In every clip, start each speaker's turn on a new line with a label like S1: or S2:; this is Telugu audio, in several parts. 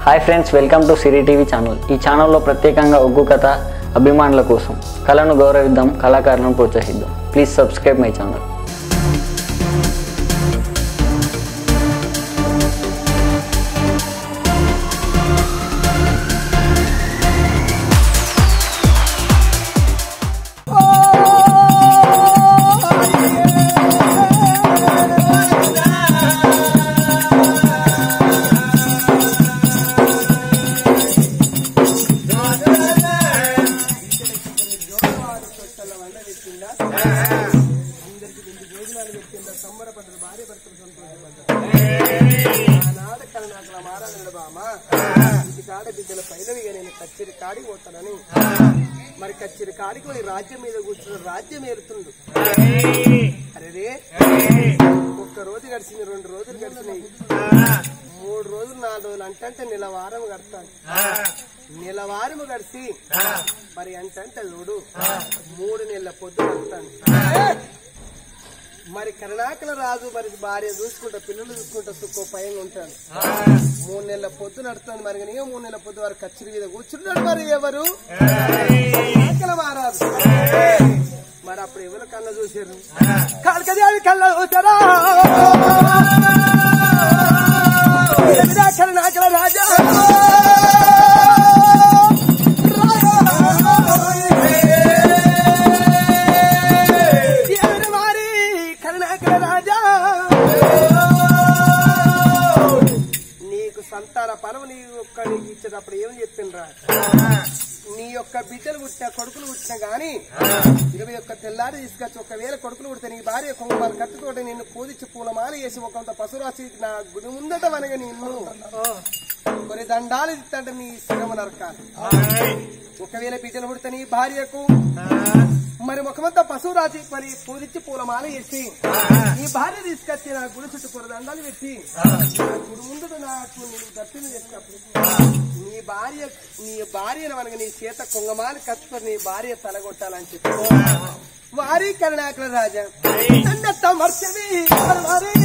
S1: Hi friends welcome to Siri TV channel ఈ ఛానల్లో ప్రత్యేకంగా ఒగ్గు కథ అభిమానుల కోసం కళను గౌరవిద్దాం కళాకారులను ప్రోత్సహిద్దాం ప్లీజ్ సబ్స్క్రైబ్ మై ఛానల్
S2: నాటకాల నాకల మారాలి బామ ఇంటి కాడ బిడ్డల పైనవిగా నేను కచ్చేరి కాడికి పోతానని మరి కచ్చేరి కాడికి పోయి రాజ్యం మీద కూర్చున్న రాజ్యం ఏరుతుండు అరే రే ఒక్క రోజు గడిచింది రెండు రోజులు గడిచినాయి మూడు రోజులు నాలుగు రోజులు అంటే నెల వారం గడతాను నెల వారము గడిచి మరి అంటే చూడు మూడు నెలల పొద్దు గడతాను మరి కరుణాకల రాజు మరి భార్య చూసుకుంటా పిల్లలు చూసుకుంటా సుఖ పయంగా ఉంటాడు మూడు నెలల పొద్దు నడుతుంది మరి కానీ మూడు నెలల పొద్దు వారు కచ్చిరి మీద కూర్చున్నాడు మరి ఎవరు కరుణాకల మహారాజు మరి అప్పుడు ఎవరు కళ్ళ చూసారు కాళకదేవి కళ్ళ చూసారా ఎదురా కరుణాకల రాజా ఎవరు వారి కరుణాకర రాజా నీకు సంతాన పరము నీ యొక్క నీకు ఇచ్చేటప్పుడు ఏమని చెప్పిండ్రా నీ యొక్క బిడ్డలు పుట్టిన కొడుకులు పుట్టిన గాని ఇక మీ యొక్క తెల్లారి తీసుకొచ్చి ఒకవేళ కొడుకులు పుడితే నీ భార్య కొంగమాల కట్టుతోటి నిన్ను పూజించి పూలమాల వేసి ఒకంత పశురాశి నా గుడి ముందట వనగ నిన్ను కొన్ని దండాలు ఇస్తాంటే నీ శిరము నరకాలి ఒకవేళ బిడ్డలు పుడితే నీ భార్యకు మరి ముఖమంతా పశువు రాజు మరి పూజించి పూలమాల వేసి నీ భార్య తీసుకొచ్చి నా గుడి చుట్టూ కూర దండాలు పెట్టి నా గుడి ముందు నాకు నేను దర్శనం చేసినప్పుడు నీ భార్య నీ భార్యను మనకి నీ చేత కొంగమాల కట్టుకొని నీ భార్య తలగొట్టాలని చెప్పి వారి కరుణాకర రాజా అన్నత్త మర్చవి వారి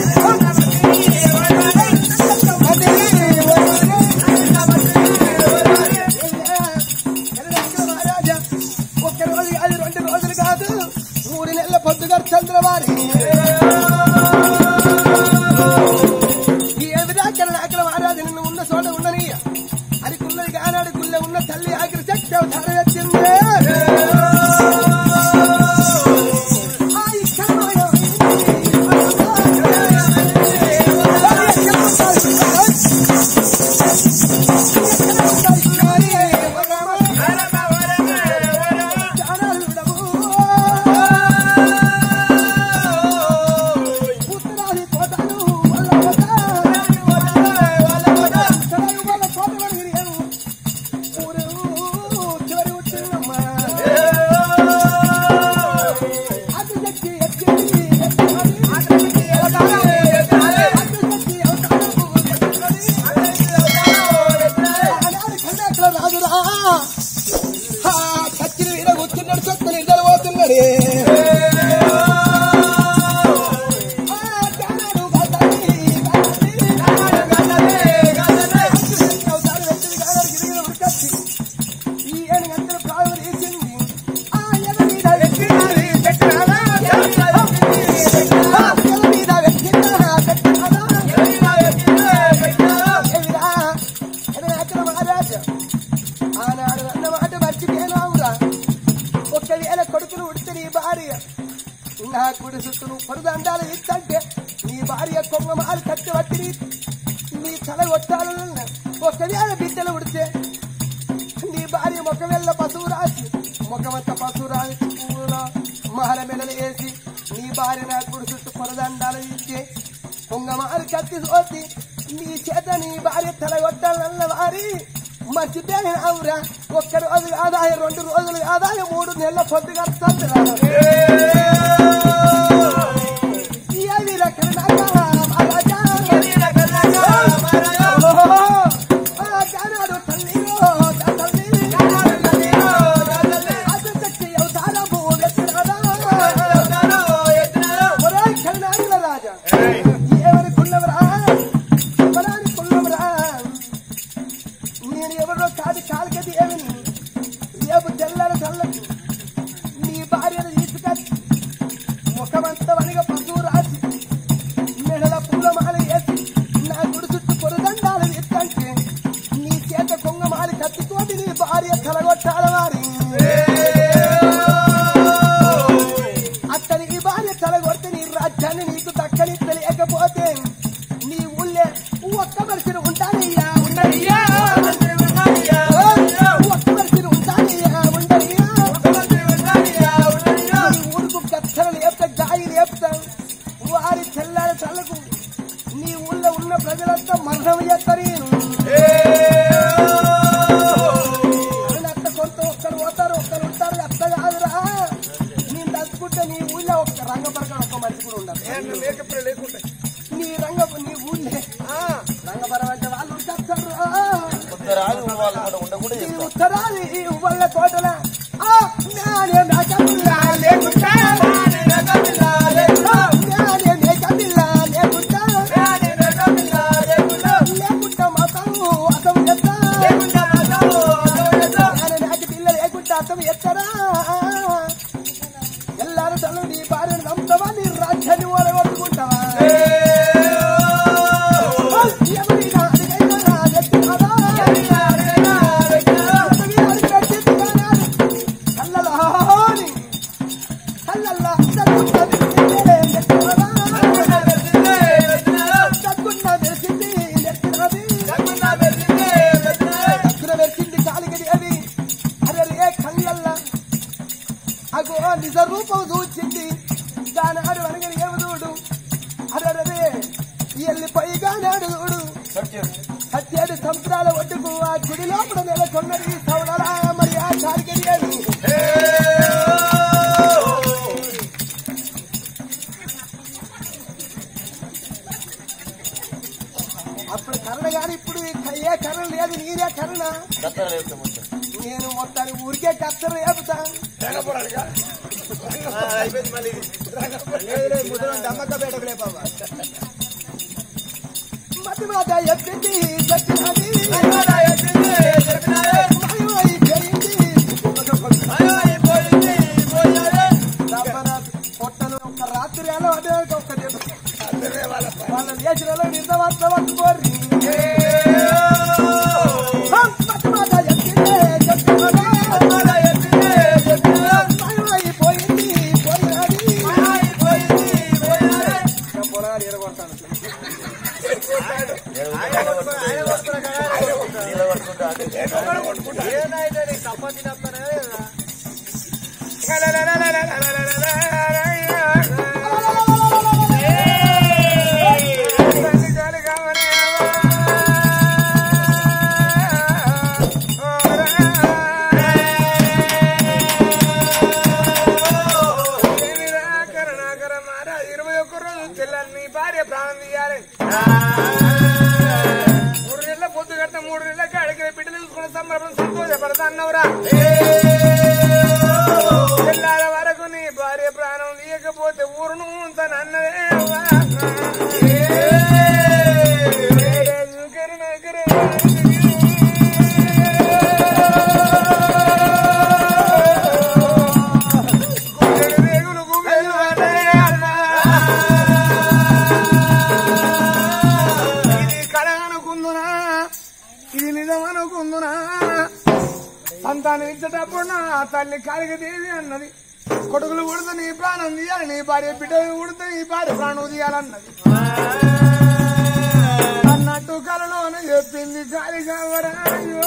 S2: ఒక్క రోజు కాదు రెండు రోజులు కాదు మూడు నెలల పొద్దుగారు చంద్రవారి ఈ ఎదురాకరణ అక్కడ మహారాజు నిన్ను ఉన్న చోట ఉండని అది కుల్లది కానాడు గుళ్ళ ఉన్న తల్లి ఆఖరి చక్క వచ్చిందే కచ్చిరి మీద కూర్చున్నాడు చొక్క నిద్ర పోతున్నాడే ఆనాడు అన్నమాట మర్చిపోయినావురా ఒకవేళ కొడుకును ఉడితే నీ భార్య నా కుడి చుట్టూ నువ్వు పొరుదండాలు ఇచ్చంటే నీ భార్య కొంగమాలు కట్టి పట్టి నీ తల కొట్టాలన్న ఒకవేళ బిడ్డలు ఉడితే నీ భార్య మొక్కవెళ్ళ పశువు రాసి మొక్కమంత పశువు రాసి పూల మహల మెడలు వేసి నీ భార్య నా కుడి చుట్టూ పొరదండాలు ఇచ్చి కొంగమాలు కత్తి సోసి నీ చేత నీ భార్య తల కొట్టాలన్న వారి మర్చిపోయినావురా ఒక్క రోజు ఆదాయ రెండు రోజులు ఆదాయ మూడు నెలల పొద్దుగా రాజా ఎవరి కుల్లవరా ఎవరాని కుల్లవరా నేను ఎవరో కాదు కాలికది ఏమని రేపు తెల్లారి చల్లని నీ భార్యను తీసుకొచ్చి ముఖమంతా వనిగా పశువు రాసి మెడల పూలమాల వేసి నా గుడి చుట్టూ పొరుదండాలు ఎత్తంటే నీ చేత కొంగమాలి కత్తితోటి నీ భార్య కలగొట్టాల వారి అక్కడి నీ భార్య కలగొడితే నీ రాజ్యాన్ని నీకు దక్కనిచ్చలేకపోతే నీ ఊళ్ళే ఒక్క మనిషిని ఉంటానయ్యా ఉండయ్యా ఒక్క మనిషిని ఉంటానయ్యా ఉండయ్యా నీ ఊరుకు గచ్చలు లేపుతా గాయి లేపుతా వారి తెల్లారి చల్లకు నీ ఊళ్ళో ఉన్న ప్రజలంతా మరణం చేస్తారు అత్త కొంత ఒక్కరు పోతారు ఒక్కరు ఉంటారు అత్త కాదురా నేను తలుచుకుంటే నీ ఊళ్ళో ఒక్క రంగపరక ఒక్క మనిషి కూడా ఉండదు నీ రంగ నీ ఊళ్ళే రంగపరం అంటే వాళ్ళు ఉంటారు ఈ ఉత్తరాది ఈ ఉవ్వల్ల కోటల ఆ జ్ఞానే మేకపిల్ల లేకుంటా జ్ఞానే మేకపిల్ల లేకుంటా లేకుంటా మతం అతం ఎత్తా జ్ఞానే మేకపిల్ల లేకుంటా అతం ఎత్తరా ఎల్లారు తల్లు నీ భార్యను నమ్ముతావా నీ రాజ్యాన్ని ఓడగొట్టుకుంటావా ఎవరినా అడిగైనా నా వ్యక్తినాదా? కళ్ళలోని కళ్ళల్లో తగ్గున్న తెలిసిందే నెత్తినదా? తగ్గున్న తెలిసింది నెత్తినది. తగ్గున వెలిసింది కాలిగది అది అరే రే కళ్ళల్లా అగో నిజ రూపం చూచింది దాని ఆడు అనగని ఏమదుడు అరే వెళ్ళిపోయి గానాడు చూడు పద్దెడు సంవత్సరాల ఒడ్డుకు ఆ గుడి లోపల నెలకొన్నది సౌడలా మరి ఆ కాలిగడియాడు అప్పుడు కరణ గాని ఇప్పుడు ఏ కరణ లేదు నీరే కరణ నేను మొత్తాన్ని ఊరికే కత్తరు వేపుతా మతి మాట ఎత్తింది చెప్పినది మాయమై పోయింది. రబ్బన పొట్టలు ఒక రాత్రి ఎలా పడ్డాక ఒక్క దెబ్బ. వాళ్ళ దేశంలో నిర్దవంత పట్టుకోర్రి మతి మాట ఎత్తింది చెప్పినది మాయమై పోయింది పోయినది పొలాలు ఎరగొడతాను
S3: ఇరవై ఒక్క రోజు తెల్లని భార్య ప్రాణం తీయాలి మూడు నెలల పొద్దు కట్ట మూడు నెలల కాడికి బిడ్డలు చూసుకున్న సంబరం సంతోషపడతా అన్నవరా తెల్లాల వరకు నీ భార్య ప్రాణం తీయకపోతే ఊరును తన అన్నదే అవ్వా. కరుణ, కరుణ. రేగులు గుబేలు అన్నయ్య అన్నా. ఇది కళ అనుకుందునా ఇది నిజం అనుకుందునా సంతానం ఇచ్చేటప్పుడు నా తల్లి కాలిక దేవి అన్నది కొడుకులు ఉడితే నీ ప్రాణం తీయాలి నీ భార్య బిడ్డలు ఉడితే నీ భార్య ప్రాణం తీయాలన్నది అన్నట్టు కలలోనే చెప్పింది కాలి కావరా అయ్యో.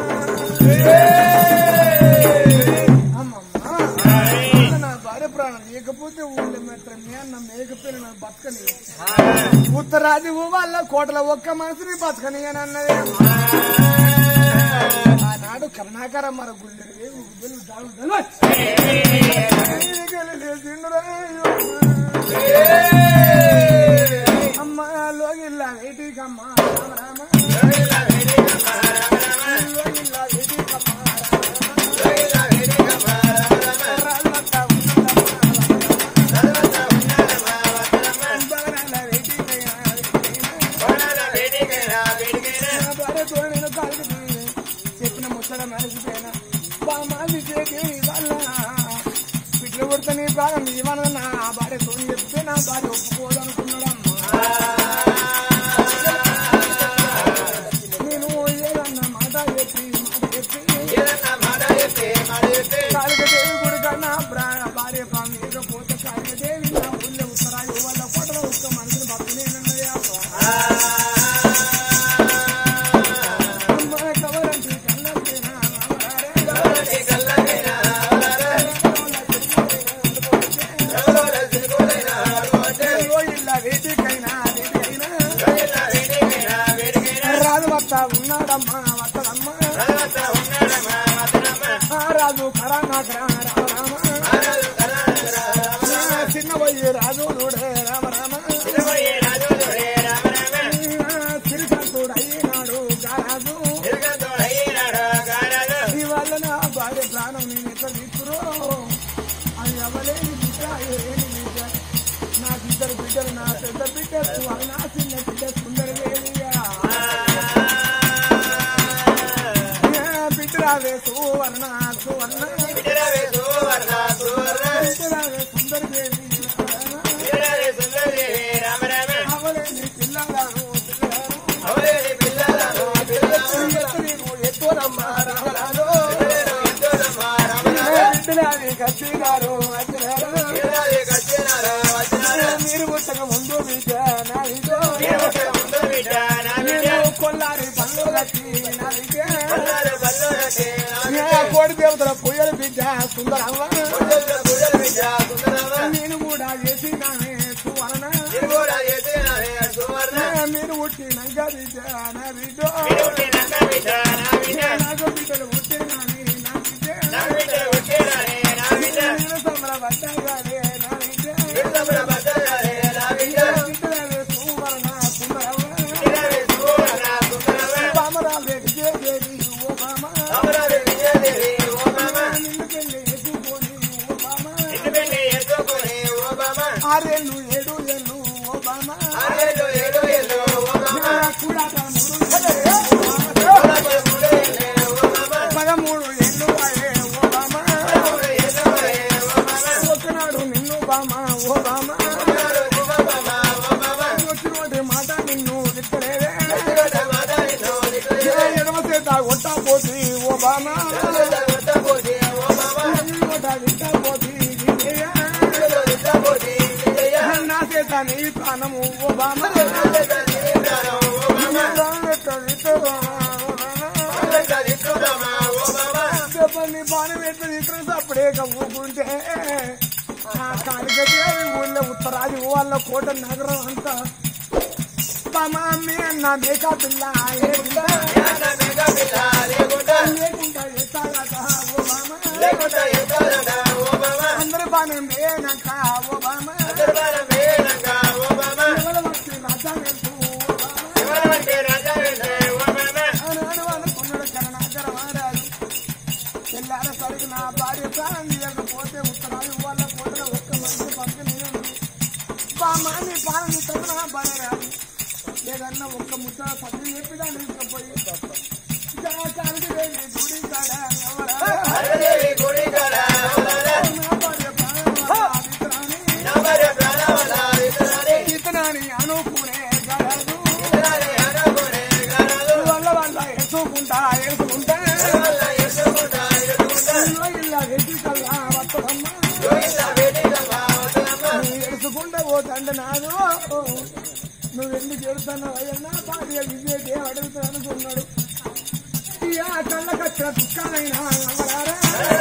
S3: అమ్మమ్మ నా భార్య ప్రాణం లేకపోతే ఊళ్ళో మాత్రం మీ అన్న మేకపోయిన నా బతకని ఉత్తరాది వాళ్ళ కోటల ఒక్క మనసుని బతకని అని అన్నది ఆనాడు కరుణాకర మన గుండె గుడ్డలు దాగు అమ్మ లోగిల్లా వేటికమ్మ రామ రామ లోగిల్లా వేటికమ్మ రాళ్ళంతా ఉన్నదమ్మ బగరాల వేటికయ్య భార్య తోడైన కాలికి ఉన్నది మనిషిపోయినా బామాది చేతి వల్ల బిడ్డలు కొడితే నీ ప్రాణం ఇవ్వను నా భార్యతో చెప్తే నా భార్య ఒప్పుకోదు అనుకున్నాడమ్మా నేను ఏదన్నా మాట చెప్పి మాట చెప్పి కాళికదేవి గుడి కన్నా ప్రాణ భార్య ప్రాణం లేకపోతే కాళికదేవి నా ఊళ్ళో ఉత్తరాయి వాళ్ళ కోటలో ఒక్క మనిషిని భక్తులేనన్నది అమ్మ కవరంటి కన్నప్పేనా వేదికైనా వేదికైనా రాజు వత్త ఉన్నాడమ్మా వత్తడమ్మా ఆ రాజు కరానాకరా రామ రామ చిన్న పోయి రాజు నోడే రామ రామ తిరుగంతుడు అయినాడు గారాజు ఈ వల్ల నా భార్య ప్రాణం నేను ఎట్లా తీసుకురో అది అవ్వలేని బిడ్డ ఏని బిడ్డ నాకు ఇద్దరు బిడ్డలు నా పెద్ద బిడ్డ అది నా చిన్న బిడ్డ సుందర బిడ్డరావే సువర్ణ సువర్ణ బిడ్డరావే సుందర దేవి అవలేని పిల్లగారు పిల్లగారు ఎత్తు ఎత్తునమ్మా రామరాజు బిడ్డరావే కచ్చిగారు మీరు పుట్టక ముందు బిడ్డ నా బిడ్డ నేను కొల్లారి పళ్ళు కట్టి నా బిడ్డ కోడి దేవతల పొయ్యల బిడ్డ సుందరమ్మ నేను కూడా చేసినానే సువర్ణ మీరు పుట్టినాక బిడ్డ నా బిడ్డ నాకు బిడ్డలు పుట్టినాని నా బిడ్డ నేను సంబర పడ్డాగానే నా బిడ్డ బిడ్డలే సువర్ణ సుందరమ్మ బామరాలే విజయదేవి ఓ బామ నిన్ను పెళ్లి ఎత్తుకొని ఓ బామ ఆరేళ్ళు ఏడు ఏళ్ళు ఓ బామ కూడా పదమూడు ఏళ్ళు అయ్యే ఓ బామ ఒకనాడు నిన్ను బామ ఓ బామ వచ్చినోటి మాట నిన్ను దిక్కలేదే ఎడమ చేత కొట్టా పోతి ఓ బామ నోట విట్టా పోతి నా చేత నీ ప్రాణము ఓ బామ చెప్పండి బాణం ఎట్లా తీసుకుని అప్పుడే ఊకుంటే ఆ కాళికదేవి ఊళ్ళో ఉత్తరాది వాళ్ళ కోట నగరం అంతా బామా మీ అన్న మేకా పిల్ల ఏ పిల్ల? లేకుండా ఎత్తాలట ఓ బామ అందరి బాణం మేనక ఓ బామ ఎవరు వచ్చి రాజా వెళ్తూ ఓ బామ ఆనాడు అనుకున్నాడు కరుణాకర మహారాజు తెల్లార సరికి నా భార్య ప్రాణం తీయకపోతే ఉత్తరాలు వాళ్ళ కోటలో ఒక్క మంచి పక్కన నేను బామ్మ నీ పాలన ఇస్తాను నా భార్య రాదు లేదన్నా ఒక్క ముద్ద పక్కన చెప్పిదా తీసుకుపోయి కాలికి వెళ్ళి గుడి కాడ ఎవరా? నా భార్య ప్రాణం ఇతనాని అనుకునే గలదు వల్ల వల్ల ఎసుకుంటా ఎసుకుంటా ఇలా వెతికల్లా వత్తడమ్మా నువ్వు ఎడుచుకుంటే పోతండి నాదు నువ్వు ఎందుకు ఎడుతున్నావు అయ్యన్నా భార్య విజయ్ అడుగుతా అనుకున్నాడు ఇక కళ్ళకచ్చిన దుఃఖాలైనా ఎవరారా?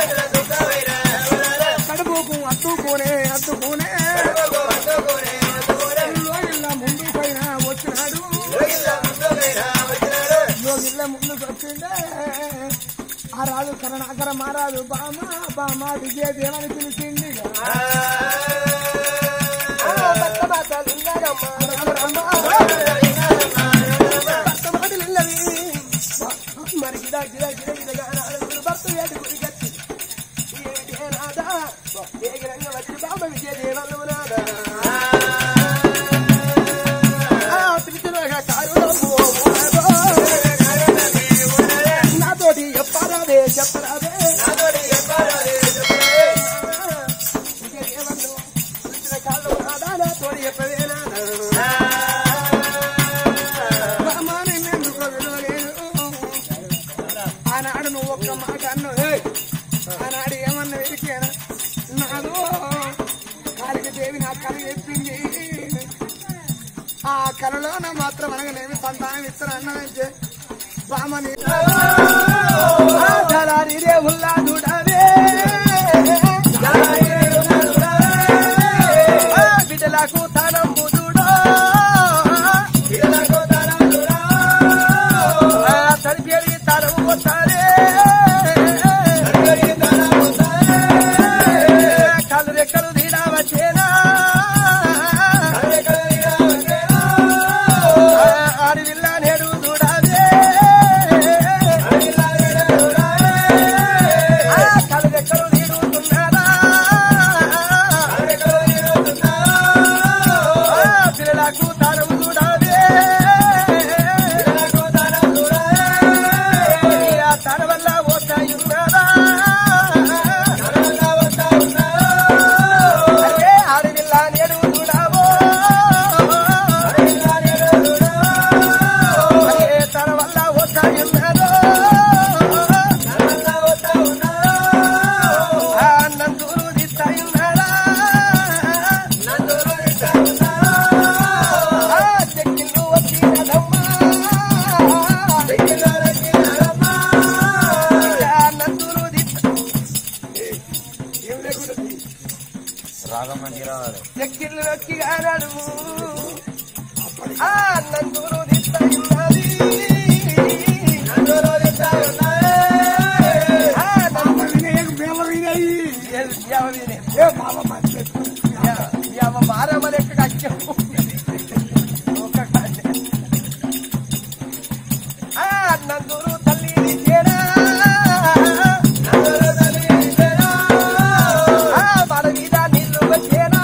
S3: కడుపుకు అత్తుకునే అత్తుకునే ఇలా ముందు పైన వచ్చినాడు యోగిళ్ళ ముందుకు వచ్చిండే ఆ రాజు కరణాకర మహారాజు బామ బామ విజయ దేవని పిలిచింది
S2: మరి గిడా గిడా గిడ గిడగా నాలుగు భర్త వేటి గురి కట్టి ఏ నాదా ఏ గిరంగా వచ్చి బాబ విజయ దేవల్లు నాదా నాతోటి చెప్పారాదే
S3: ఆనాడు నువ్వు ఒక్క మాట అన్నావు ఏయ్, ఆనాడు ఏమన్నా వెరికేనా నాదు కాలికి దేవి నా కళ చెప్పింది ఆ కళలోన మాత్రం అనగానేమి సంతానం ఇస్తాను అన్నదంటే బామని దళారి రే ఉల్లా దుడారే బిడ్డలకు తనం బుదుడో బిడ్డలకు తనం బుదుడో తడిపేడి తరం పోతారే కళ్ళు రెక్కలు దీడా వచ్చేనా ఆడివిల్ల నేడు చూడాలే కళ్ళు రెక్కలు నీడుతున్నారా పిల్లలకు తాను చూడాలే ఆ తన వల్ల పోతాయున్నారా అరే ఆడివిల్ల నేడు చూడావో అరే తన వల్ల పోతాయున్నారో ఆ నందూరు దిస్తాయున్నారా ఆ చెక్కిళ్ళు వచ్చినదమ్మా ఆ నందూరు దిస్తా ఏం లేకుండా ఎక్కిళ్ళు నొక్కి ఆనాడు ఆ నందూరు దిస్తాయున్నది ఆ నందూరు మారమ్మ లెక్క కచ్చాము నందూరు తల్లి చేరా మన మీద నీళ్ళు వచ్చేనా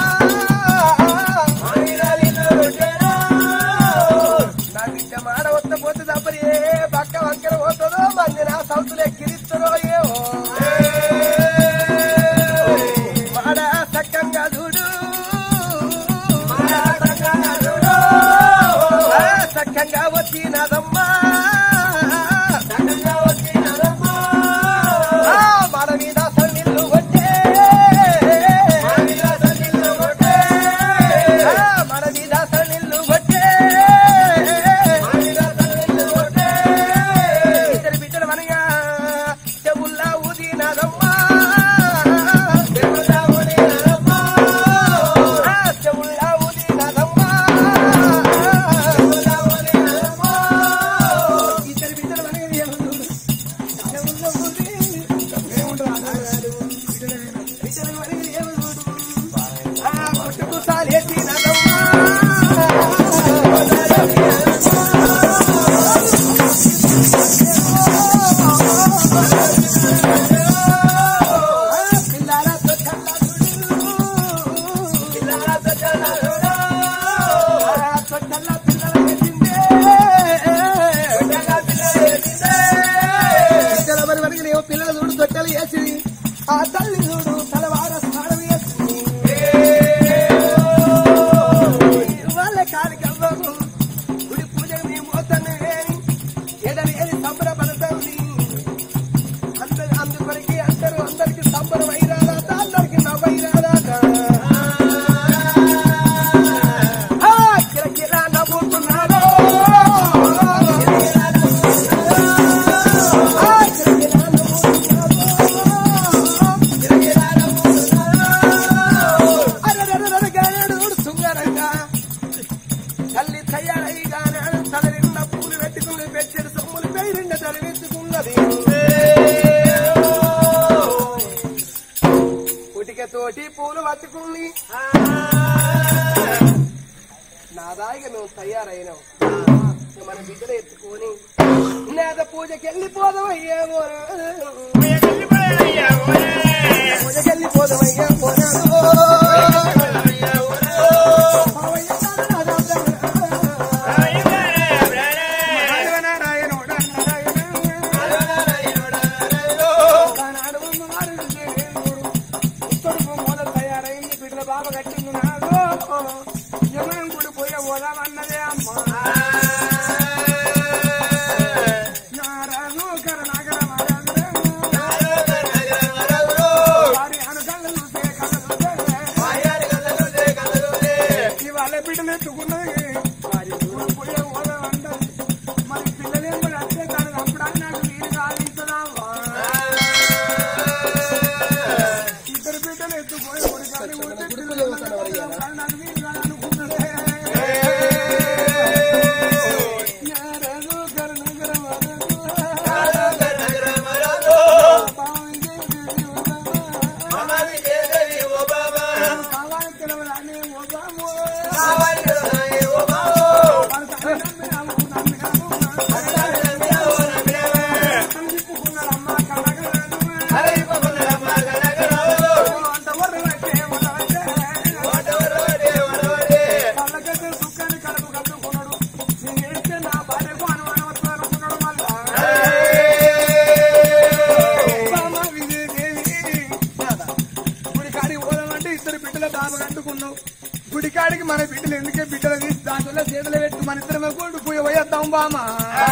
S3: నా బిడ్డ మాడ వత్త పోతే తప్పని ఏ పక్క వంకర పోతుందో మంది నా సౌతులు ఎక్కిరిస్తారో ఏమో మాడ సక్కంగా చూడు ఆ, సక్కంగా వచ్చినదమ్మా ఆ, మన మీద సన్నిళ్ళు వచ్చే ఆ, మన మీద సన్నిళ్ళు వచ్చే ఇద్దరు బిడ్డలు మనగా చెవుల్లా ఊదినదమ్మా ఆ, చెవుల్లా ఊదినదమ్మా ఇద్దరు బిడ్డలు మనగా చెవుల్లో ఊది బిడ్డలు మనగా ఏమనుకోడు ఆ, పుట్టుకు తాలేసినదమ్మా పిల్లాలతో చల్లదుడు పిల్లాలతో చల్లదుడు తొట్టల్ల పిల్లలు వేసిందే తొట్టల్ల పిల్లలు వేసిందే పిల్లల మరి మనకి నీవు పిల్లలు చూడు తొట్టలు వేసి ఆ తల్లి చూడు తలవార స్నానం వేసింది వాళ్ళ కాలికవ్వకు గుడి పూజకు మేము పోతాను ఎడలేని సంబరపడతాను అందరి అందుకొరికి అందరూ అందరికి సంబరం అయిరాదాట అందరికి నవ్వైరాదాట కిరకిరా నవ్వుతున్నాడు ఆ, కిరకిరా నవ్వుతున్నాడు. అరెరెరెరె గానాడు సుంగరంగా తల్లి తయారై గానాడు తల నిండా పూలు పెట్టుకుని పెట్టెడు సొమ్ములు పేరిండ తలవెత్తుకున్నది ఉటికతోటి పూలు పట్టుకుని నా దాయిగా మేము తయారైనాం ఇక మన బిడ్డలు ఎత్తుకొని నేత పూజకి వెళ్ళిపోదామయ్యేమో పూజకి వెళ్ళిపోదామయ్యా బాగా కట్టింది నాడు జమనం గుడి పోయే పోదామన్నదే అమ్మ నారాయణ కరుణాకర మన ఇద్దరమే కొడు పోయి పోయేద్దాం బామా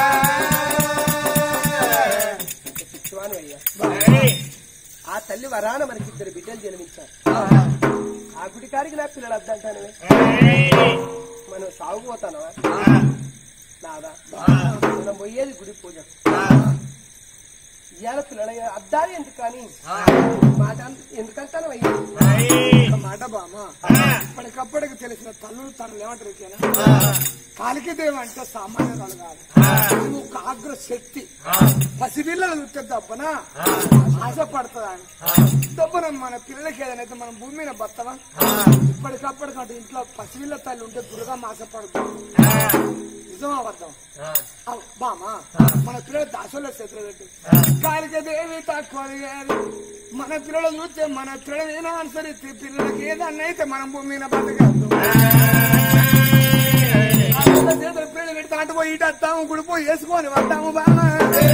S2: పిచ్చివాను అయ్యా ఆ తల్లి వరాన మనకి ఇద్దరు బిడ్డలు జన్మించారు ఆ గుడి కాడికి నా పిల్లలు అద్దంటాను మనం సాగుపోతానా నాదా మనం పోయేది గుడి పూజ ఇవాళ పిల్లల అద్దాలి ఎందుకు కానీ మాట ఎందుకంటాను అయ్యా
S3: ఒక మాట బామా ఇప్పటికప్పటికి తెలిసిన తల్లులు తనలు ఏమంటారు ఇకేనా? కాలికి దేవి అంటే సామాన్యురాలు కాదు నువ్వు ఒక ఆగ్ర శక్తి పసిపిల్లలు చూస్తే దబ్బన ఆశపడుతుందని దబ్బన మన పిల్లలకి ఏదైనా మనం భూమి మీద బతవా ఇప్పటికప్పటికి అటు ఇంట్లో పసిపిల్ల తల్లి ఉంటే దుర్గా ఆశపడుతుంది నిజమా అబద్ధం అవ్ బామా మన పిల్లలు దాసోళ్ళ చేతులు పెట్టి కాలిక దేవి తక్కువ కాదు. మన పిల్లలు చూస్తే మన పిల్లలు ఏదో అనుసరిస్తే పిల్లలకి ఏదన్నా అయితే మనం భూమి మీద బతకద్దు చేతులు పిల్లలు పెడితే అటు పోయి ఇటు వస్తాము గుడి పోయి వేసుకొని వస్తాము బామా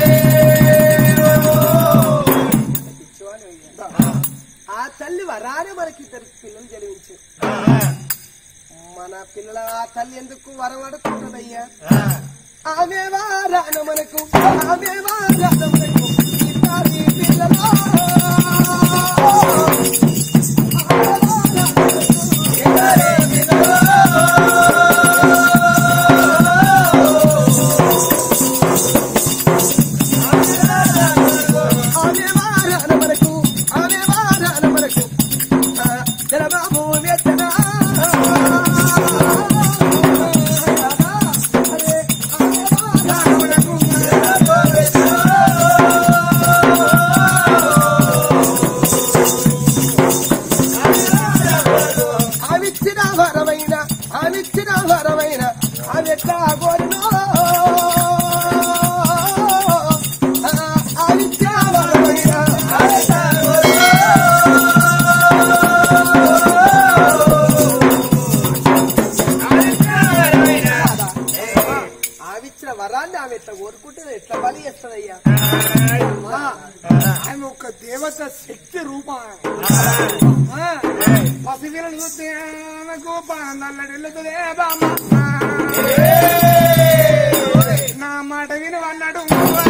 S2: పిచ్చివాను అయ్యా ఆ తల్లి వరానే మనకి ఇద్దరు పిల్లలు జన్మించారు మన పిల్లల ఆ తల్లి ఎందుకు వరం అడుగుతుందయ్యా ఆమె వారాన మనకు ఆమె వారాన మనకు ఇద్దరి పిల్లలు ఆమె వారాన మనకు ఆమె వారాన మనకు జనబాబు వ్యతన ఆవిచ్చిన వరమైన ఆవిచ్చిన వరమైన ఆమె ఎట్లా కోరినో ఆవిచ్చిన వరమైన ఆవిచ్చిన వరాన్ని ఆమె ఎట్లా కోరుకుంటే ఎట్లా బలి చేస్తుందయ్యా
S3: అమ్మా, ఆమె ఒక దేవత శక్తి రూపం పసిపిల్లని చూస్తే ఆమెకు నల్లడిల్లుతుందే బామ్మ నా మాట విని అన్నాడు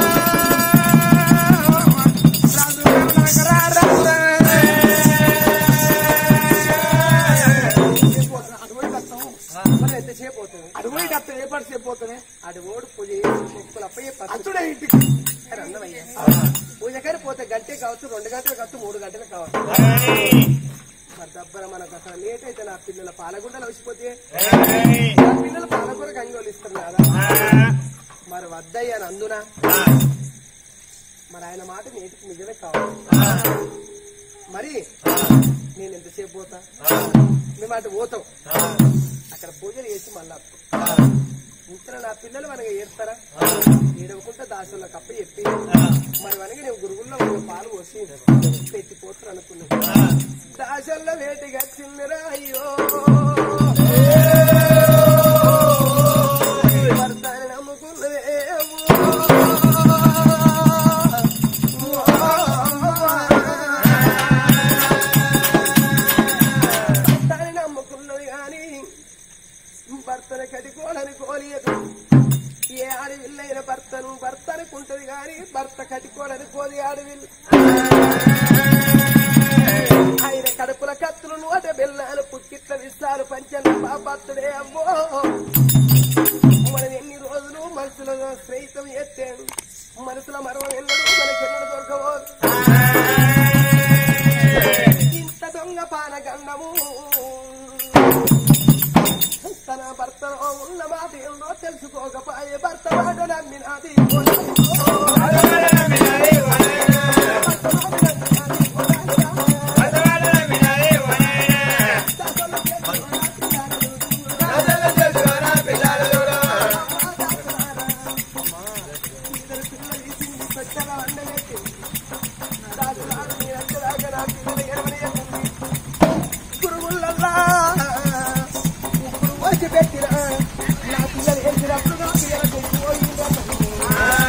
S2: మనం ఎంతసేపు అవుతుంది
S3: అడుగు అత్త ఏ పరిస్థితి పోతుంది
S2: అది ఓడు పూజ చేసి మొక్కులు అప్పయ్యే పద్ధతి
S3: అచ్చుడే ఇంటికి
S2: అందమయ్యా పూజకని పోతే గంటే కావచ్చు రెండు గంటలు కావచ్చు మూడు గంటలు కావచ్చు మరి దబ్బర మనకు అసలు లేట్ అయితే నా పిల్లల పాలగుండలు వచ్చిపోతే నా పిల్లలు పాలకూర గంగోలు ఇస్తున్నారు కదా మరి వద్దయ్యాను అందున మరి ఆయన మాట నేటికి నిజమే కావాలి మరి నేను ఎంతసేపు పోతా మేము అటు పోతాం అక్కడ పూజలు చేసి మళ్ళా వస్తాం. ఇంట్లో నా పిల్లలు మనకి ఏడతారా ఏడవకుంటే దాసులకు అప్ప చెప్పి మరి మనకి నేను గురుగుల్లో ఒక పాలు పోసి పెట్టిపోతారు అనుకున్నాను దాసల్లో వేటిగా చిన్నరా అయ్యో భర్తని నమ్ముకున్నదే భర్తని నమ్ముకున్నది కానీ భర్తను కటికోడని కోలియదు ఏ ఆడవిల్లైన భర్తను భర్త అనుకుంటది కానీ భర్త కటికోడని కోలి ఆడవిల్లు ఆయన కడుపుల కత్తులు నోట బెల్లాలు పుక్కిట్ల విస్తాలు పంచన్న పాపత్తుడే అమ్మో మనం ఎన్ని రోజులు మనసులో స్నేహితం ఎత్తాను మనసుల మరవం ఎన్నడూ మనకెన్నడు దొరకవో ఇంత దొంగ పానగండము తన భర్తలో ఉన్న మాట ఏమో తెలుసుకోకపోయే భర్త మాట నమ్మినాది గురుగుల్లల్లా ఇప్పుడు వచ్చి పెట్టిన నా పిల్లలు వేసినప్పుడు నా పిల్లలకు పోయింది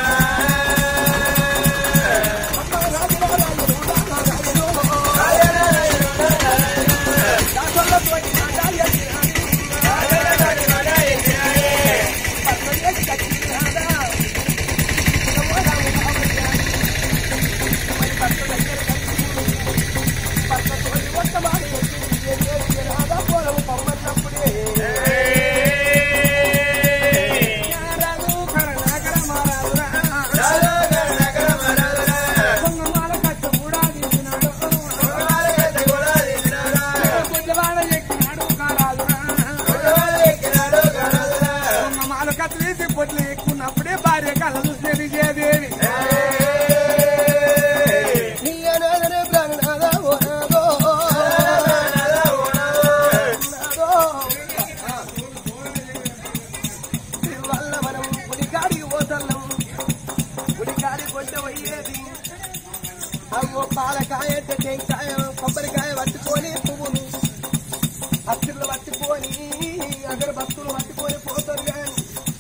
S2: తెల్లారి కొట్ట పోయేది అమ్మో పాలకాయ టెంకాయ కొబ్బరికాయ పట్టుకొని పువ్వులు అచ్చులు పట్టుకొని అగరు భక్తులు పట్టుకొని పోతారు కానీ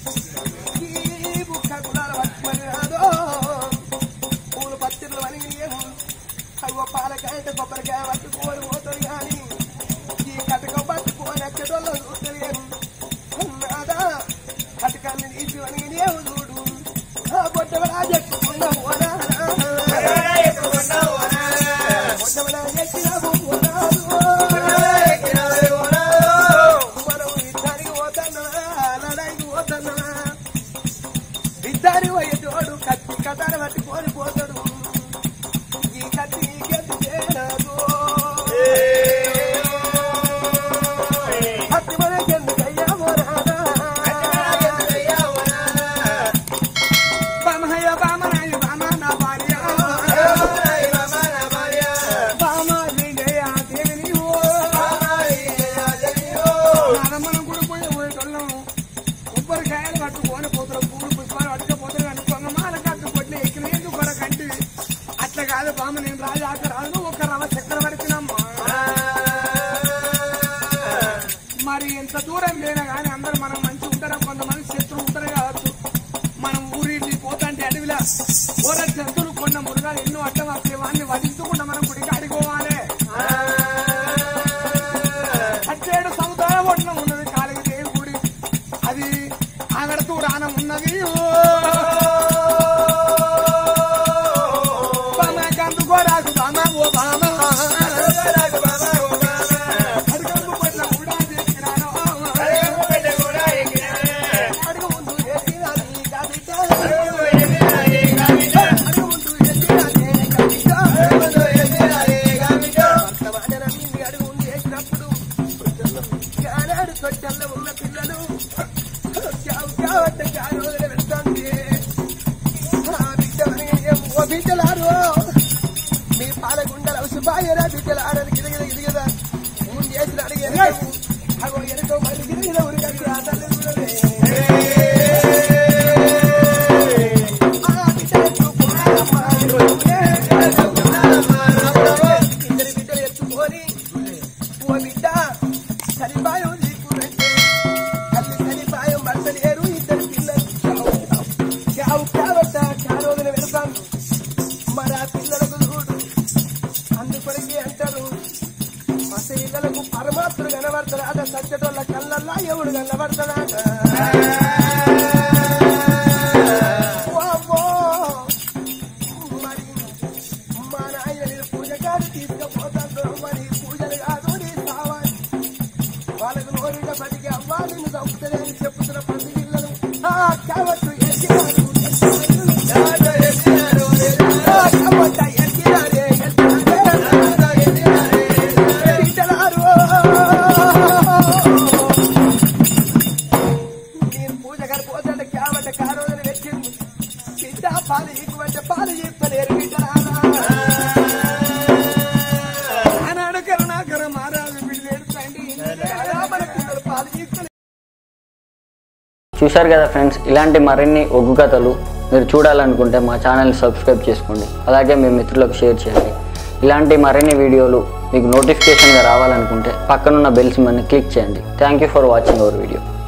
S2: ఈ బుక్క గుణాలు పట్టుకొని రాదో పూలు పత్తిర్లు వలిగినేమో అవ్వ పాలకాయ కొబ్బరికాయ పట్టుకొని పోతారు కానీ ఈ కటకం పట్టుకొని అచ్చటోళ్ళు చూస్తలేరు అన్నాదా కటకాన్ని తీసి వలిగినేమో చూడు ఆ బొట్టవడా చెప్పుకున్న పోరా బొట్టవడా ఎక్కినావు పోరాదు మనం ఇద్దరికి పోతున్నా లడాయికి పోతున్నా ఇద్దరి వయ్యేటోడు కత్తి కథను పట్టుకొని పోతాడు ఈ కత్తి నీకెందు చేరదు కత్తి మనకెందుకయ్యా పోరాదా
S3: బామయ్య బామనాయ బామ నా భార్య బామ విజయ దేవిని ఓ మనం కూడా పోయి పోయేటోళ్ళం కొబ్బరికాయలు పట్టుకొని పోతారు పూలు పుష్పాలు పట్టుకపోతారు కానీ కొంగమాల కట్టు కొట్టిన ఎక్కిన కొర కంటి అట్లా కాదు బామ నేను రాజాక రాదు ఒక రవ చక్కెర పడిచినమ్మా మరి ఎంత దూరం లేనా కానీ అందరు మనం మంచి ఉంటారా కొంతమంది శత్రువు ఉంటారు కావచ్చు మనం ఊరి పోతాంటే అడవిలా ఊర జంతువులు కొన్న మురుగాలు ఎన్నో అడ్డం వస్తే వాడిని వధించకుండా మనం గుడికి అడిగోవాలి అచ్చేడు సముద్రం ఒడ్డున ఉన్నది కాలికి దేవి గుడి అది ఆగడుతూ రానం ఉన్నది బామ కందుకోరాకు బామ ఓ బామ అడుగంపు పట్ల కూడా చేసినాను
S2: అడుగు ముందు ఎక్కినాను ఈ కవిత అడుగు ముందు ఎక్కినాను ఈ కవిత వర్తమాన నమ్మింది అడుగు ముందు వేసినప్పుడు కానాడు తొట్టల్లో ఉన్న పిల్లలు చావు చావంటే చాలు వదిలి వెళ్తుంది ఆ బిడ్డలని ఓ బిడ్డలారు మీ పాలగుండల అవసరపాయరా బిడ్డలారని గిరగిర గిరిగదా ముందు చేసిన అడిగి ఎనకకు అగో ఎనకో మరి గిరిగిర ఉరిగట్టి ఆ తల్లి చూడలే ఆ బిడ్డలకు పోరాడమ్మా, ఇద్దరి బిడ్డలు ఎత్తుకొని ఓ బిడ్డ సరిపాయం దిక్కునంటే తల్లి సరిపాయం భర్తలేరు ఇద్దరు పిల్లలు చావు కాబట్ట చారోజున వెళ్తాను మరి ఆ పిల్లలకు చూడు అందుకొరకే అంటారు మత ఇళ్ళలకు పరమాత్ముడు కనబడతాడు సత్యటోళ్ళ కళ్ళల్లా ఎవడు కనబడతాడాట వామ్మో! మరి మా నాయన నేను పూజ కాదు తీసుకుపోతాను మరి పూజలు కాదు నీ సావాలి వాళ్ళకు నోరిగా బతికి అవ్వా నిన్ను చంపుతుంది అని చెప్పుతున్న ప్రతి పిల్లలు ఆ కాబట్టి ఎక్కినారు, ఎక్కినారు. ఆ కాబట్టి ఎక్కినారే, ఎక్కినారే. బిడ్డలారు. నేను పూజ గారు పోతాడు కాబట్టి కారోజులు పెట్టింది బిడ్డ పాలు ఈకుమంటే పాలు చెప్పలేరు బిడ్డలారా
S3: ఆనాడు కరుణాకర మహారాజు బిడ్డలేడు తండ్రి
S2: మన పిల్లలు పాలు తీసుకోలేరు
S1: చూశారు కదా ఫ్రెండ్స్ ఇలాంటి మరిన్ని ఒగ్గు కథలు మీరు చూడాలనుకుంటే మా ఛానల్ని సబ్స్క్రైబ్ చేసుకోండి అలాగే మీ మిత్రులకు షేర్ చేయండి ఇలాంటి మరిన్ని వీడియోలు మీకు నోటిఫికేషన్గా రావాలనుకుంటే పక్కనున్న బెల్ సిమ్మని క్లిక్ చేయండి thank you for watching our video